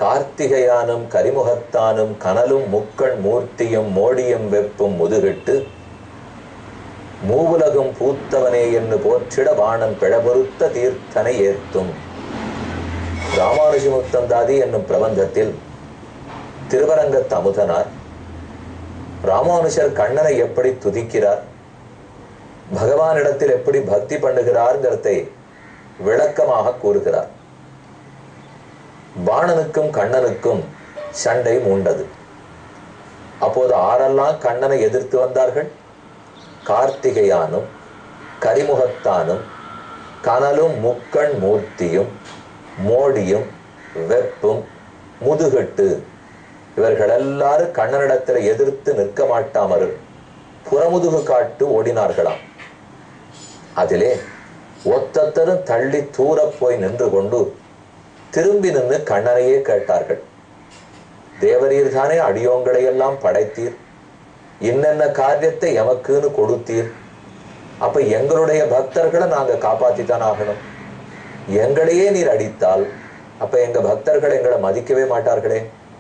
கார்த்திகையானும் கரிமுகத்தானும் கனலும் முக்கண் மூர்த்தியும் மோடியும் வெப்பும் முதுகிட்டு மூவுலகும் பூத்தவனே என்று போற்றிட வாணன் பிழபொருத்த தீர்த்தனை ஏத்தும் ராமானுஜமுத்தந்தாதி என்னும் பிரபந்தத்தில் திருவரங்கத் அமுதனார் ராமானுஷர் கண்ணனை எப்படி துதிக்கிறார் பகவானிடத்தில் எப்படி பக்தி பண்ணுகிறார்ங்கிறதை விளக்கமாக கூறுகிறார் பாணனுக்கும் கண்ணனுக்கும் சண்டை மூண்டது அப்போது ஆரெல்லாம் கண்ணனை எதிர்த்து வந்தார்கள் கார்த்திகையானும் கரிமுகத்தானும் கனலும் முக்கண் மூர்த்தியும் மோடியும் வெப்பும் முதுகட்டு இவர்கள் எல்லாரும் கண்ணனிடத்தில் எதிர்த்து நிற்க மாட்டாமல் புறமுதுகு காட்டு ஓடினார்களாம் அதிலே ஒத்தத்தரும் தள்ளி தூர போய் நின்று கொண்டு திரும்பி நின்று கண்ணனையே கேட்டார்கள் தேவரீர் தானே அடியோங்களை எல்லாம் படைத்தீர் இன்னென்ன காரியத்தை எமக்குன்னு கொடுத்தீர் அப்ப எங்களுடைய பக்தர்களை நாங்க காப்பாத்தித்தான் ஆகணும் எங்களையே நீர் அடித்தால் அப்ப எங்க பக்தர்கள் எங்களை மதிக்கவே மாட்டார்களே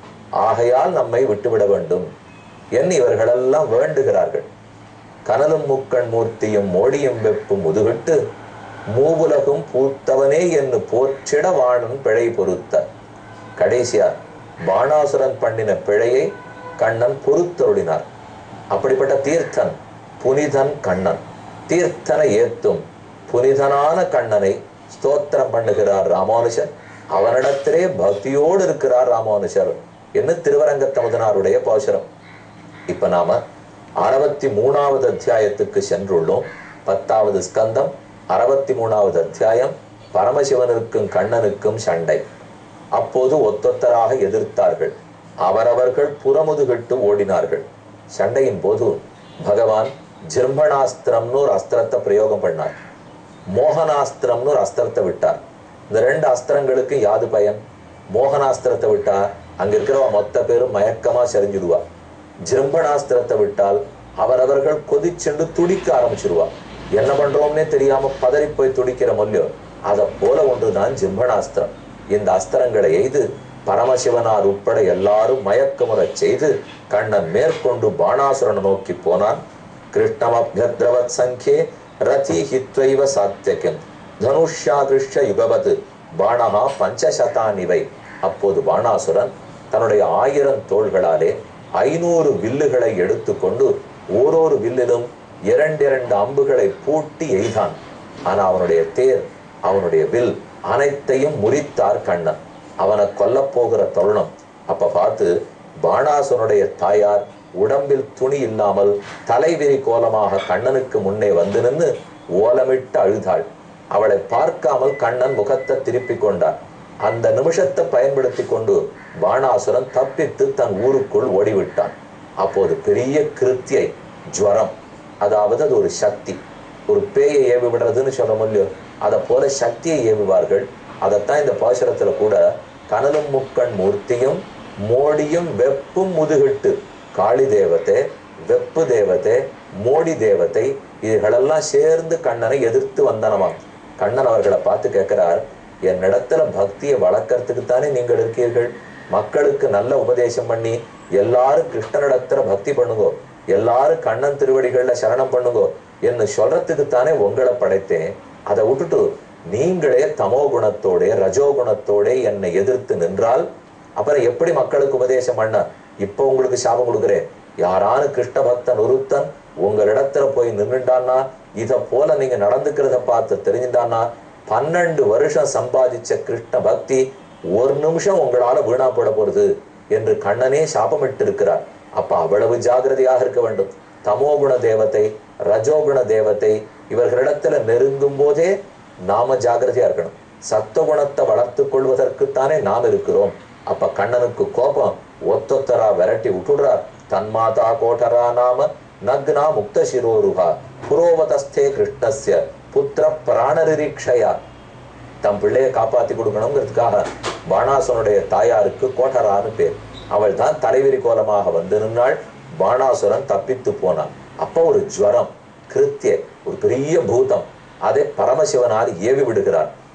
ஆகையால் நம்மை விட்டுவிட வேண்டும் என் இவர்களெல்லாம் வேண்டுகிறார்கள் கனலும் முக்கண் மூர்த்தியும் மோடியும் வெப்பும் முதுகிட்டு மூவுலகும் பூத்தவனே என்று போற்றிட வாணன் பிழை பொறுத்த கடைசியா பாணாசுரன் பண்ணின பிழையை கண்ணன் பொறுத்தருளினார் அப்படிப்பட்ட தீர்த்தன் புனிதன் கண்ணன் தீர்த்தனை ஏத்தும் புனிதனான கண்ணனை ஸ்தோத்திரம் பண்ணுகிறார் ராமானுஜர் அவனிடத்திலே பக்தியோடு இருக்கிறார் ராமானுஜர் என்று திருவரங்கத்தமுதனாருடைய பாசுரம் இப்ப நாம அறுபத்தி மூணாவது அத்தியாயத்துக்கு சென்றுள்ளோம் பத்தாவது ஸ்கந்தம் அறுபத்தி மூணாவது அத்தியாயம் பரமசிவனுக்கும் கண்ணனுக்கும் சண்டை அப்போது ஒத்தொத்தராக எதிர்த்தார்கள் அவரவர்கள் புறமுதுகிட்டு ஓடினார்கள் சண்டையின் போது பகவான் ஜிர்மணாஸ்திரம்னு ஒரு அஸ்திரத்தை பிரயோகம் பண்ணார் மோகனாஸ்திரம்னு ஒரு அஸ்திரத்தை விட்டார் இந்த ரெண்டு அஸ்திரங்களுக்கு யாது பயன் மோகனாஸ்திரத்தை விட்டா அங்க இருக்கிறவ மொத்த பேரும் மயக்கமா செறிஞ்சிடுவா ஜிம்பனாஸ்திரத்தை விட்டால் அவரவர்கள் கொதிச்சென்று துடிக்க ஆரம்பிச்சிருவா என்ன பண்றோம்னே தெரியாம பதறி போய் துடிக்கிற மொழியோ அதை போல ஒன்றுதான் ஜிம்பனாஸ்திரம் இந்த அஸ்திரங்களை எய்து பரமசிவனார் உட்பட எல்லாரும் மயக்கமுறச் செய்து கண்ணன் மேற்கொண்டு பாணாசுரனை நோக்கி போனான் கிருஷ்ணமபியத்ரவத் சங்கே ரதி ஹித்வைவ சாத்தியகம் தனுஷ்யாகிருஷ்ய யுகவது பாணகா பஞ்சசதானிவை அப்போது பாணாசுரன் தன்னுடைய ஆயிரம் தோள்களாலே ஐநூறு வில்லுகளை எடுத்துக்கொண்டு ஓரொரு வில்லிலும் இரண்டிரண்டு அம்புகளை பூட்டி எய்தான் ஆனா அவனுடைய தேர் அவனுடைய வில் அனைத்தையும் முறித்தார் கண்ணன் அவனை கொல்லப் போகிற தருணம் அப்ப பார்த்து பாணாசுரனுடைய தாயார் உடம்பில் துணி இல்லாமல் தலைவிரி கோலமாக கண்ணனுக்கு முன்னே வந்து நின்று ஓலமிட்டு அழுதாள் அவளை பார்க்காமல் கண்ணன் முகத்தை திருப்பிக் கொண்டார் அந்த நிமிஷத்தை பயன்படுத்தி கொண்டு பாணாசுரன் தப்பித்து தன் ஊருக்குள் ஓடிவிட்டான் அப்போது பெரிய கிருத்தியை ஜுவரம் அதாவது அது ஒரு சக்தி ஒரு பேயை ஏவி விடுறதுன்னு சொல்ல முடியும் அதை போல சக்தியை ஏவுவார்கள் அதைத்தான் இந்த பாசுரத்துல கூட கனலும் முக்கண் மூர்த்தியும் மோடியும் வெப்பும் முதுகிட்டு காளி தேவத்தை வெப்பு தேவத்தை மோடி தேவத்தை இதுகளெல்லாம் சேர்ந்து கண்ணனை எதிர்த்து வந்தனவாம் கண்ணன் அவர்களை பார்த்து கேட்கிறார் என்னிடத்துல பக்தியை வளர்க்கறதுக்கு தானே நீங்கள் இருக்கீர்கள் மக்களுக்கு நல்ல உபதேசம் பண்ணி எல்லாரும் கிருஷ்ணனிடத்துல பக்தி பண்ணுங்கோ எல்லாரும் கண்ணன் திருவடிகள்ல சரணம் பண்ணுங்கோ என்று சொல்றதுக்கு தானே உங்களை படைத்தேன் அதை விட்டுட்டு நீங்களே தமோ குணத்தோட ரஜோ குணத்தோட என்னை எதிர்த்து நின்றால் அப்புறம் எப்படி மக்களுக்கு உபதேசம் பண்ண இப்ப உங்களுக்கு சாபம் கொடுக்குறேன் யாரானு கிருஷ்ண பக்தன் ஒருத்தன் உங்களிடத்துல போய் நின்றுட்டான்னா இத போல நீங்க நடந்துக்கிறத பார்த்து தெரிஞ்சுட்டான்னா பன்னெண்டு வருஷம் சம்பாதிச்ச கிருஷ்ண பக்தி ஒரு நிமிஷம் உங்களால வீணா போட போறது என்று கண்ணனே சாபமிட்டு இருக்கிறார் அப்ப அவ்வளவு ஜாகிரதையாக இருக்க வேண்டும் தமோகுண தேவத்தை ரஜோகுண தேவத்தை இவர்களிடத்துல நெருங்கும் போதே நாம ஜாகிரதையா இருக்கணும் சத்துவகுணத்தை வளர்த்து கொள்வதற்குத்தானே நாம் இருக்கிறோம் அப்ப கண்ணனுக்கு கோபம் ஒத்தொத்தரா விரட்டி விட்டுடுறார் தன்மாதா கோட்டரா நாம நக்னா முக்த சிரோருகா புரோவதஸ்தே கிருஷ்ணஸ்ய புத்திர பிராணரிரீட்சையா தம் பிள்ளையை காப்பாத்தி கொடுக்கணுங்கிறதுக்காக பாணாசுரனுடைய தாயாருக்கு கோட்டரான்னு பேர் அவள் தான் தலைவிரி கோலமாக வந்து நின்னாள் பாணாசுரன் தப்பித்து போனான் அப்ப ஒரு ஜுவரம் கிருத்திய ஒரு பெரிய பூதம் அதை பரமசிவனார் ஏவி விடுகிறார்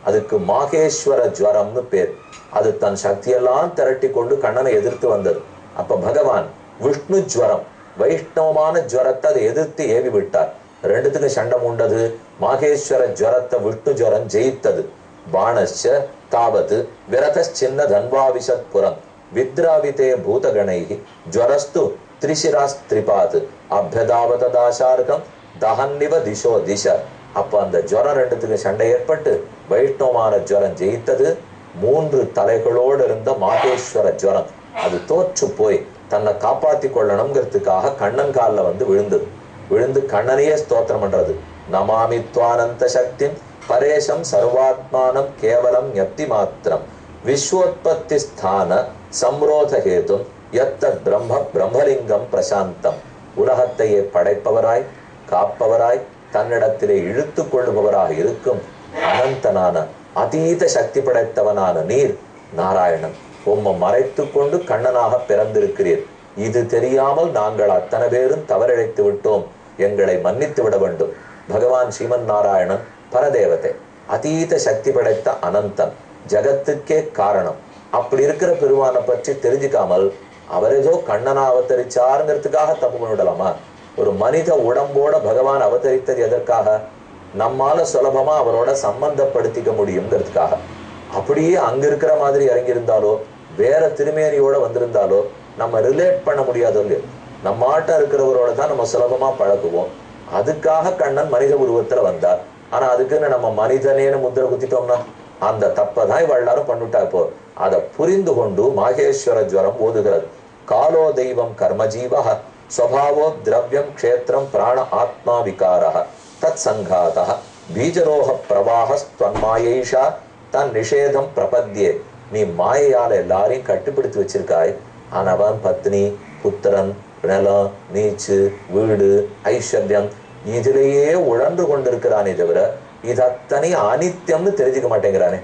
அதுக்கு மாகேஸ்வர ஜுவரம்னு பேர் அது தன் சக்தியெல்லாம் திரட்டி கொண்டு கண்ணனை எதிர்த்து வந்தது அப்ப பகவான் விஷ்ணு ஜுவரம் வைஷ்ணவமான ஜுவரத்தை அதை எதிர்த்து ஏவி விட்டார் ரெண்டுத்துக்கும் சண்டை உண்டது மாகேஸ்வர ஜுவரத்தை விஷ்ணு ஜுவரம் ஜெயித்தது பாணச்ச தாவத் விரதச்சின்ன தன்வாவிசத் புறம் வித்ராவிதே பூதகணை ஜுவரஸ்து திரிசிராஸ்திரிபாத் அபியதாவதாசார்கம் தஹன்னிவ திசோ திச அப்ப அந்த ஜுவரம் ரெண்டுத்துக்கு சண்டை ஏற்பட்டு வைஷ்ணவமான ஜுவரம் ஜெயித்தது மூன்று தலைகளோடு இருந்த மாகேஸ்வர ஜுவரம் அது தோற்று போய் தன்னை காப்பாத்தி கொள்ளணுங்கிறதுக்காக கண்ணன் காலில் வந்து விழுந்தது விழுந்து கண்ணனையே ஸ்தோத்திரம் பண்றது நமாமி துவானந்த சக்தி பரேஷம் சர்வாத்மானம் கேவலம் ஞப்தி மாத்திரம் விஸ்வோத்பத்தி ஸ்தான சம்ரோத ஹேதும் எத்த பிரம்ம பிரம்மலிங்கம் பிரசாந்தம் உலகத்தையே படைப்பவராய் காப்பவராய் தன்னிடத்திலே இழுத்து கொள்ளுபவராக இருக்கும் அனந்தனான அதீத சக்தி படைத்தவனான நீர் நாராயணன் உம்மை மறைத்து கொண்டு கண்ணனாக பிறந்திருக்கிறீர் இது தெரியாமல் நாங்கள் அத்தனை பேரும் தவறிழைத்து விட்டோம் எங்களை மன்னித்து விட வேண்டும் பகவான் ஸ்ரீமன் நாராயணன் பரதேவதை அதீத சக்தி படைத்த அனந்தன் ஜகத்துக்கே காரணம் அப்படி இருக்கிற பெருமானை பற்றி தெரிஞ்சுக்காமல் அவர் ஏதோ கண்ணனா அவதரிச்சாருங்கிறதுக்காக தப்பு பண்ணிவிடலாமா ஒரு மனித உடம்போட பகவான் அவதரித்தது எதற்காக நம்மால சுலபமா அவரோட சம்பந்தப்படுத்திக்க முடியுங்கிறதுக்காக அப்படியே அங்க இருக்கிற மாதிரி இறங்கியிருந்தாலோ வேற திருமேனியோட வந்திருந்தாலோ நம்ம ரிலேட் பண்ண முடியாதோ இல்லையோ நம்ம ஆட்டம் இருக்கிறவரோட தான் நம்ம சுலபமா பழகுவோம் அதுக்காக கண்ணன் மனித உருவத்துல வந்தார் ஆனா அதுக்குன்னு நம்ம மனிதனேன்னு முத்திரை குத்திட்டோம்னா அந்த தப்பை தான் இவ எல்லாரும் பண்ணிட்டா இப்போ அதை புரிந்து கொண்டு மாகேஸ்வர ஜுவரம் ஓதுகிறது காலோ தெய்வம் கர்மஜீவ ஸ்வபாவோ திரவியம் க்ஷேத்திரம் பிராண ஆத்மா விகாரः தத் சங்காதः பீஜரோக பிரவாகஸ்துவன்மாயைஷா தன் நிஷேதம் பிரபத்தியே நீ மாயையால எல்லாரையும் கட்டுப்படுத்தி வச்சிருக்காய் ஆனவன் பத்னி புத்திரன் நிலம் நீச்சு வீடு ஐஸ்வர்யம் இதிலேயே உழன்று கொண்டிருக்கிறானே தவிர இது அத்தனை அனித்தியம்னு தெரிஞ்சுக்க மாட்டேங்கிறானே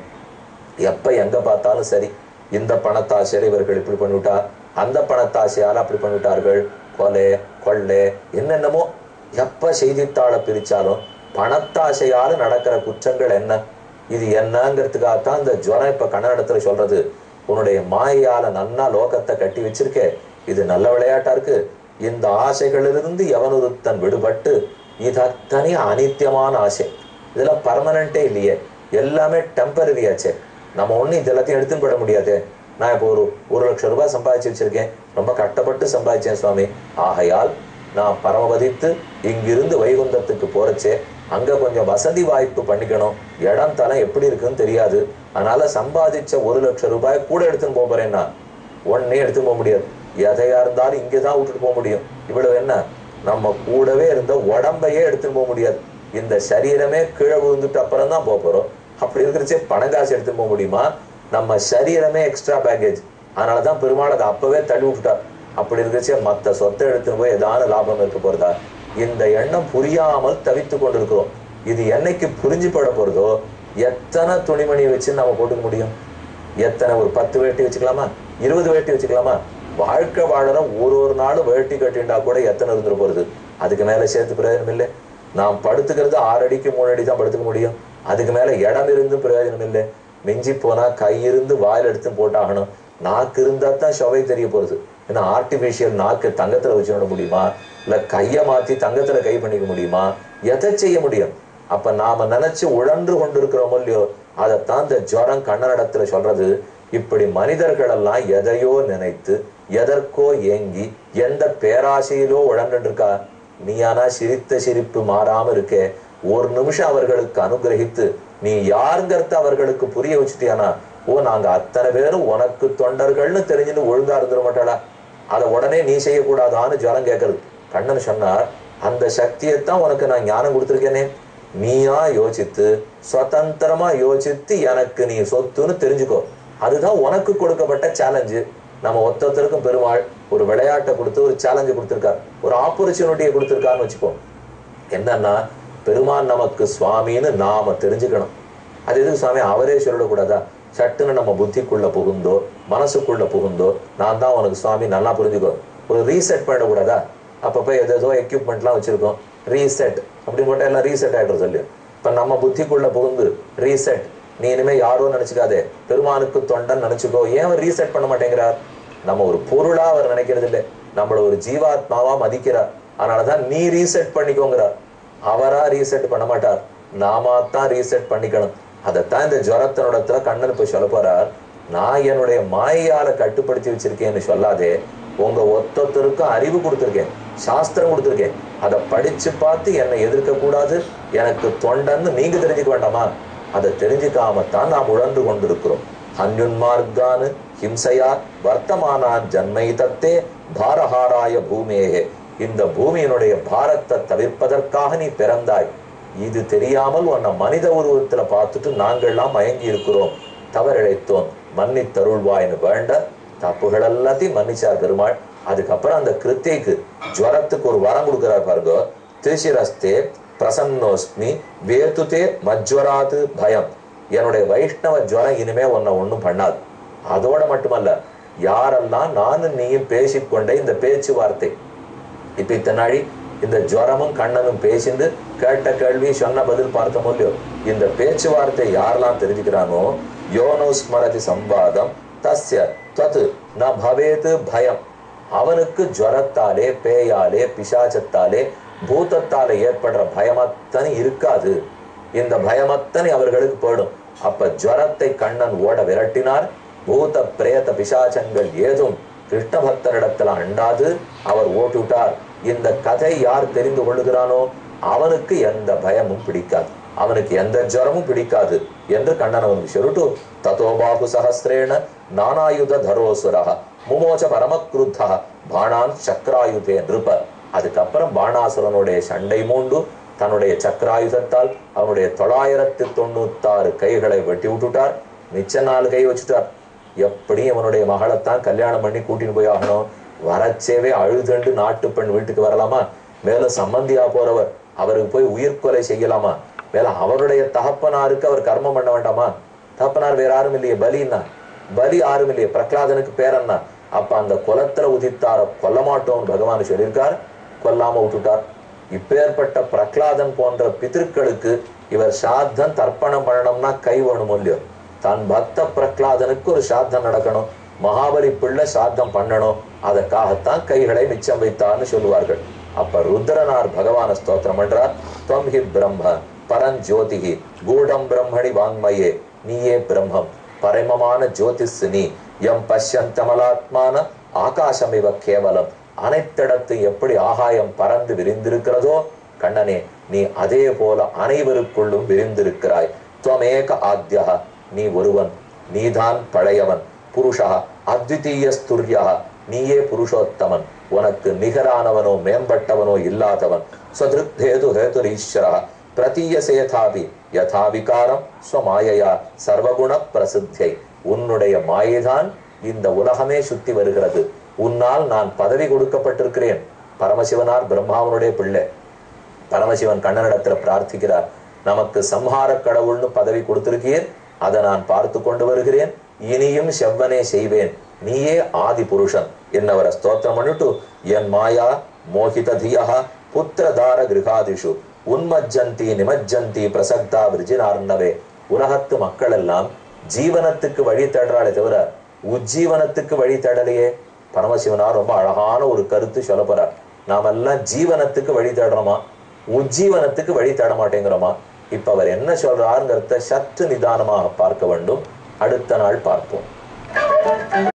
எப்ப எங்க பார்த்தாலும் சரி இந்த பணத்தாசையில இவர்கள் இப்படி பண்ணிவிட்டா அந்த பணத்தாசையால அப்படி பண்ணிவிட்டார்கள் கொலை கொள்ளை என்னென்னமோ எப்ப செய்தித்தாளை பிரிச்சாலும் பணத்தாசையால நடக்கிற குற்றங்கள் என்ன இது என்னங்கிறதுக்காகத்தான் இந்த ஜுவரம் இப்ப கன்னடத்துல சொல்றது உன்னுடைய மாயையால நன்னா லோகத்தை கட்டி வச்சிருக்கே இது நல்ல விளையாட்டா இருக்கு இந்த ஆசைகளிலிருந்து எவனொருத்தன் விடுபட்டு இது அத்தனை அனித்தியமான ஆசை இதெல்லாம் பர்மனண்டே இல்லையே எல்லாமே டெம்பரரியாச்சே நம்ம ஒண்ணு இது எல்லாத்தையும் எடுத்துன்னு போட முடியாதே நான் இப்போ ஒரு ஒரு லட்சம் ரூபாய் சம்பாதிச்சு வச்சிருக்கேன் ரொம்ப கஷ்டப்பட்டு சம்பாதிச்சேன் சுவாமி ஆகையால் நான் பரமபதித்து இங்கிருந்து வைகுந்தத்துக்கு போறச்சே அங்க கொஞ்சம் வசதி வாய்ப்பு பண்ணிக்கணும் இடம் தலம் எப்படி இருக்குன்னு தெரியாது அதனால சம்பாதிச்ச ஒரு லட்சம் ரூபாய் கூட எடுத்துன்னு போக போறேன்னா ஒன்னே எடுத்துன்னு போக முடியாது எதையா இருந்தாலும் இங்கதான் விட்டுட்டு போக முடியும் இவ்வளவு என்ன நம்ம கூடவே இருந்த உடம்பையே எடுத்துன்னு போக முடியாது இந்த சரீரமே கீழே விழுந்துட்டு அப்புறம் தான் போக போறோம் அப்படி இருக்கிறச்சே பணம் காசு எடுத்துன்னு போக முடியுமா நம்ம சரீரமே எக்ஸ்ட்ரா பேக்கேஜ் அதனாலதான் பெருமாள் அதை அப்பவே தள்ளி விட்டுட்டார் அப்படி இருக்கிறச்சே மத்த சொத்தை எடுத்துன்னு போய் ஏதாவது லாபம் இருக்க போறதா இந்த எண்ணம் புரியாமல் தவித்து கொண்டிருக்கிறோம் இது என்னைக்கு புரிஞ்சுப்பட போறதோ எத்தனை துணிமணி வச்சு நம்ம போட்டுக்க முடியும் எத்தனை ஒரு பத்து வேட்டி வச்சுக்கலாமா இருபது வேட்டி வச்சுக்கலாமா வாழ்க்கை வாழறோம் ஒரு ஒரு நாளும் வேட்டி கட்டிண்டா கூட எத்தனை இருந்துட்டு போறது அதுக்கு மேல சேர்த்து பிரயோஜனம் இல்லை நாம் படுத்துக்கிறது ஆறு அடிக்கு மூணு அடி தான் படுத்துக்க முடியும் அதுக்கு மேல இடம் இருந்தும் பிரயோஜனம் இல்லை மிஞ்சி போனா கை இருந்து வாயில் எடுத்து போட்டாகணும் நாக்கு இருந்தா தான் சுவை தெரிய போறது ஏன்னா ஆர்டிபிஷியல் நாக்கு தங்கத்துல வச்சு விட முடியுமா இல்ல கைய மாத்தி தங்கத்துல கை பண்ணிக்க முடியுமா எதை செய்ய முடியும் அப்ப நாம நினைச்சு உழன்று கொண்டிருக்கிறோமோ இல்லையோ அதைத்தான் இந்த ஜுவரம் கண்ணனிடத்துல சொல்றது இப்படி மனிதர்கள் எல்லாம் எதையோ நினைத்து எதற்கோ ஏங்கி எந்த பேராசையிலோ உழன்று இருக்கா நீயானா சிரித்த சிரிப்பு மாறாம இருக்கே ஒரு நிமிஷம் அவர்களுக்கு அனுகிரகித்து நீ யாருங்கிறத அவர்களுக்கு புரிய வச்சுட்டியானா ஓ நாங்க அத்தனை பேரும் உனக்கு தொண்டர்கள்னு தெரிஞ்சுன்னு ஒழுங்கா இருந்துட மாட்டாளா அதை உடனே நீ செய்யக்கூடாதான்னு ஜலம் கேட்கறது கண்ணன் சொன்னார் அந்த சக்தியைத்தான் உனக்கு நான் ஞானம் கொடுத்துருக்கேனே நீயா யோசித்து சுதந்திரமா யோசித்து எனக்கு நீ சொத்துன்னு தெரிஞ்சுக்கோ அதுதான் உனக்கு கொடுக்கப்பட்ட சேலஞ்சு நம்ம ஒத்தொத்தருக்கும் பெருமாள் ஒரு விளையாட்டை கொடுத்து ஒரு சேலஞ்சு கொடுத்துருக்கார் ஒரு ஆப்பர்ச்சுனிட்டியை கொடுத்துருக்காருன்னு வச்சுப்போம் என்னன்னா பெருமான் நமக்கு சுவாமின்னு நாம தெரிஞ்சுக்கணும் அது எதுக்கு சுவாமி அவரே சொல்லிடக்கூடாதா சட்டுன்னு நம்ம புத்திக்குள்ள புகுந்தோ மனசுக்குள்ள புகுந்தோ நான் தான் உனக்கு சுவாமி நல்லா புரிஞ்சுக்கோ ஒரு ரீசெட் பண்ணிடக்கூடாதா அப்பப்போ ஏதோ எக்யூப்மெண்ட்லாம் வச்சிருக்கோம் ரீசெட் அப்படின்னு போட்டால் எல்லாம் ரீசெட் ஆகிடும் சொல்லி இப்போ நம்ம புத்திக்குள்ள புகுந்து ரீசெட் நீ இனிமே யாரோ நினைச்சுக்காதே பெருமானுக்கு தொண்டன் நினைச்சுக்கோ ஏன் அவர் ரீசெட் பண்ண மாட்டேங்கிறார் நம்ம ஒரு பொருளா அவர் நினைக்கிறது இல்லை நம்மள ஒரு ஜீவாத்மாவா மதிக்கிறார் அதனாலதான் நீ ரீசெட் பண்ணிக்கோங்கிறார் அவரா ரீசெட் பண்ண மாட்டார் நாம தான் ரீசெட் பண்ணிக்கணும் அதைத்தான் இந்த ஜுரத்தினோடத்துல கண்ணன் போய் சொல்ல போறார் நான் என்னுடைய மாயால கட்டுப்படுத்தி வச்சிருக்கேன்னு சொல்லாதே உங்க ஒத்தொத்தருக்கும் அறிவு கொடுத்துருக்கேன் சாஸ்திரம் கொடுத்துருக்கேன் அதை படிச்சு பார்த்து என்னை எதிர்க்க கூடாது எனக்கு தொண்டன்னு நீங்க தெரிஞ்சுக்க வேண்டாமா அதை தெரிஞ்சுக்காம தான் நாம் உழந்து கொண்டிருக்கிறோம் ஹன்யுன்மார்கானு ஹிம்சையா வர்த்தமானான் ஜன்மை தத்தே பாரஹாராய பூமேகே இந்த பூமியினுடைய பாரத்தை தவிர்ப்பதற்காக நீ பிறந்தாய் இது தெரியாமல் உன்னை மனித உருவத்துல பார்த்துட்டு நாங்கள்லாம் மயங்கி இருக்கிறோம் தவறிழைத்தோம் மன்னித்தருள்வாய்னு வேண்ட தப்புகள் எல்லாத்தையும் மன்னிச்சார் பெருமாள் அதுக்கப்புறம் அந்த கிருத்திக்கு ஜுவரத்துக்கு ஒரு வரம் கொடுக்கிறார் பாருங்க திருச்சிரஸ்தே பிரசன்னோஸ்மி வேத்துதே மஜ்வராது பயம் என்னுடைய வைஷ்ணவ ஜுவரம் இனிமே உன்னை ஒண்ணும் பண்ணாது அதோட மட்டுமல்ல யாரெல்லாம் நானும் நீயும் பேசிக்கொண்ட இந்த பேச்சுவார்த்தை இப்ப இத்தனாழி இந்த ஜுவரமும் கண்ணனும் பேசிந்து கேட்ட கேள்வி சொன்ன பதில் பார்த்த முடியும் இந்த பேச்சுவார்த்தை யாரெல்லாம் தெரிஞ்சுக்கிறானோ யோனோ ஸ்மரதி சம்பாதம் தஸ்ய தத்து ந பவேது பயம் அவனுக்கு ஜுவரத்தாலே பேயாலே பிசாச்சத்தாலே பூதத்தாலே ஏற்படுற பயமத்தனை இருக்காது இந்த பயமத்தனை அவர்களுக்கு போயிடும் அப்ப ஜுவரத்தை கண்ணன் ஓட விரட்டினார் பூத பிரேத பிசாச்சங்கள் ஏதும் கிருஷ்ண பக்தரிடத்துல அண்டாது அவர் ஓட்டுவிட்டார் இந்த கதை யார் தெரிந்து கொள்ளுகிறானோ அவனுக்கு எந்த பயமும் பிடிக்காது அவனுக்கு எந்த ஜரமும் பிடிக்காது என்று கண்ணன் அவனுக்கு சொல்லிட்டு ததோபாகு சஹசிரேண நானாயுத தரோசுரா முமோச்ச பரமக்ருத்தா பாணான் சக்கராயுதே நிருப அதுக்கப்புறம் பாணாசுரனுடைய சண்டை மூண்டு தன்னுடைய சக்கராயுதத்தால் அவனுடைய தொள்ளாயிரத்தி தொண்ணூத்தாறு கைகளை வெட்டி விட்டுட்டார் மிச்ச நாலு கை வச்சுட்டார் எப்படி அவனுடைய மகளைத்தான் கல்யாணம் பண்ணி கூட்டின்னு போய் ஆகணும் வரச்சேவே அழுதுண்டு நாட்டு பெண் வீட்டுக்கு வரலாமா மேலும் சம்பந்தியா போறவர் அவருக்கு போய் உயிர்கொலை செய்யலாமா மேல அவருடைய தகப்பனாருக்கு அவர் கர்மம் பண்ண வேண்டாமா தகப்பனார் வேற யாரும் இல்லையே பலின்னா பலி யாரும் இல்லையே பிரகலாதனுக்கு பேரன்னா அப்ப அந்த குலத்துல உதித்தார கொல்ல மாட்டோம் பகவான் சொல்லியிருக்கார் கொல்லாம விட்டுட்டார் இப்பேற்பட்ட பிரகலாதன் போன்ற பிதர்களுக்கு இவர் சாத்தம் தர்ப்பணம் பண்ணணும்னா கை வேணும் இல்லையோ தன் பக்த பிரகலாதனுக்கு ஒரு சாத்தம் நடக்கணும் மகாபலி பிள்ளை சாத்தம் பண்ணணும் அதற்காகத்தான் கைகளை மிச்சம் வைத்தார்னு சொல்லுவார்கள் அப்ப ருத்ரனார் பகவான ஸ்தோத்திரம் பண்றார் துவம் ஹி பிரம்ம பரஞ்சோதிகி கூடம் பிரம்மணி வாங்மயே நீயே பிரம்மம் பரமமான ஜோதிஸ் நீ எம் பஷ்யந்தமலாத்மான ஆகாசமிவ கேவலம் அனைத்திடத்து எப்படி ஆகாயம் பறந்து விரிந்திருக்கிறதோ கண்ணனே நீ அதே போல அனைவருக்குள்ளும் விரிந்திருக்கிறாய் துவமேக ஆத்யா நீ ஒருவன் நீதான் பழையவன் புருஷா அத்விதீய ஸ்துர்யா நீயே புருஷோத்தமன் உனக்கு நிகரானவனோ மேம்பட்டவனோ இல்லாதவன் ஸ்வதிருக்ஹேது ஹேதுரீஸ்வரா பிரதீயசேதாபி யதா விகாரம் ஸ்வமாயையா சர்வகுண பிரசித்தியை உன்னுடைய மாயைதான் இந்த உலகமே சுத்தி வருகிறது உன்னால் நான் பதவி கொடுக்கப்பட்டிருக்கிறேன் பரமசிவனார் பிரம்மாவனுடைய பிள்ளை பரமசிவன் கண்ணனிடத்துல பிரார்த்திக்கிறார் நமக்கு சம்ஹார கடவுள்னு பதவி கொடுத்திருக்கீர் அதை நான் பார்த்து கொண்டு வருகிறேன் இனியும் செவ்வனே செய்வேன் நீயே ஆதி புருஷன் என்னவரை ஸ்தோத்திரம் பண்ணிட்டு என் மாயா மோகித தியா புத்திரதார கிரகாதிஷு உன்மஜ்ஜந்தி நிமஜ்ஜந்தி பிரசக்தா விருஜினார்ணவே உலகத்து மக்கள் எல்லாம் ஜீவனத்துக்கு வழி தேடுறாளே தவிர உஜ்ஜீவனத்துக்கு வழி தேடலையே பரமசிவனார் ரொம்ப அழகான ஒரு கருத்து சொல்ல போறார் நாம எல்லாம் ஜீவனத்துக்கு வழி தேடுறோமா உஜ்ஜீவனத்துக்கு வழி தேட மாட்டேங்கிறோமா இப்ப அவர் என்ன சொல்றாருங்கிறத சற்று நிதானமாக பார்க்க வேண்டும் அடுத்த நாள் பார்ப்போம்